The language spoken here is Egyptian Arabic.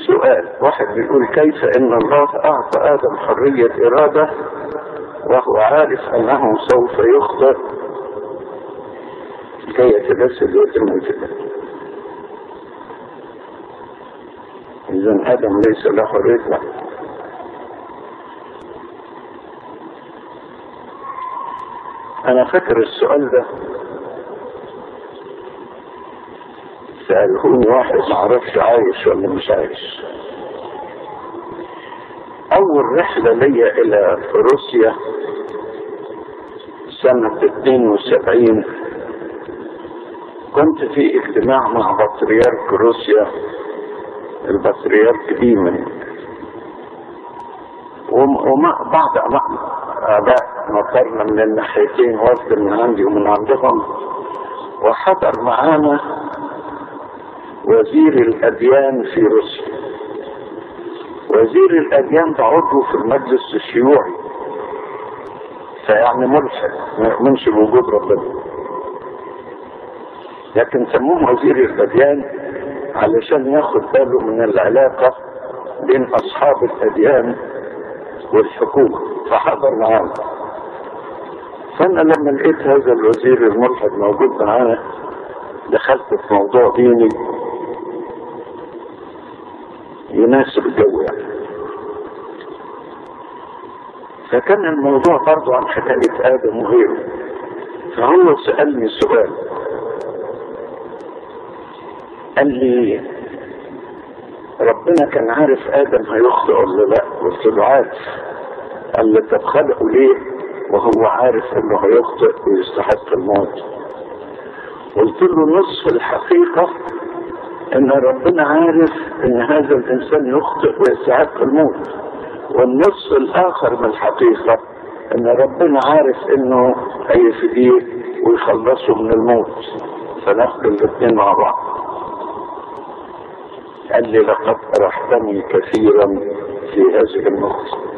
سؤال واحد بيقول كيف ان الله اعطى ادم حرية ارادة وهو عارف انه سوف يخطئ كي يتجسد ويتم كده اذا ادم ليس له حرية لا انا فاكر السؤال ده سألهوني واحد معرفش عايش ولا مش عايش أول رحلة ليا إلى روسيا سنة 72 كنت في اجتماع مع بطريرك روسيا البطريرك ديمن ومع بعض آباء نطرنا من الناحيتين وفد من عندي ومن عندهم وحضر معانا وزير الأديان في روسيا وزير الأديان ده عضو في المجلس الشيوعي فيعني ملحد ما يؤمنش بوجود ربنا لكن سموه وزير الأديان علشان ياخد باله من العلاقة بين أصحاب الأديان والحكومة فحضر معانا فأنا لما لقيت هذا الوزير الملحد موجود معانا دخلت في موضوع ديني يناسب الجو يعني فكان الموضوع برضو عن حكاية آدم وغيره فهو سألني سؤال قال لي ربنا كان عارف آدم هيخطئ ولا لا قلت له عارف قال لي طب خلقه ليه وهو عارف انه هيخطئ ويستحق الموت قلت له نصف الحقيقة ان ربنا عارف ان هذا الانسان يخطئ ويستحق الموت والنصف الاخر من الحقيقة ان ربنا عارف انه هيفديه ويخلصه من الموت فناخد الاثنين مع بعض قال لي لقد ارحتني كثيرا في هذه النقطة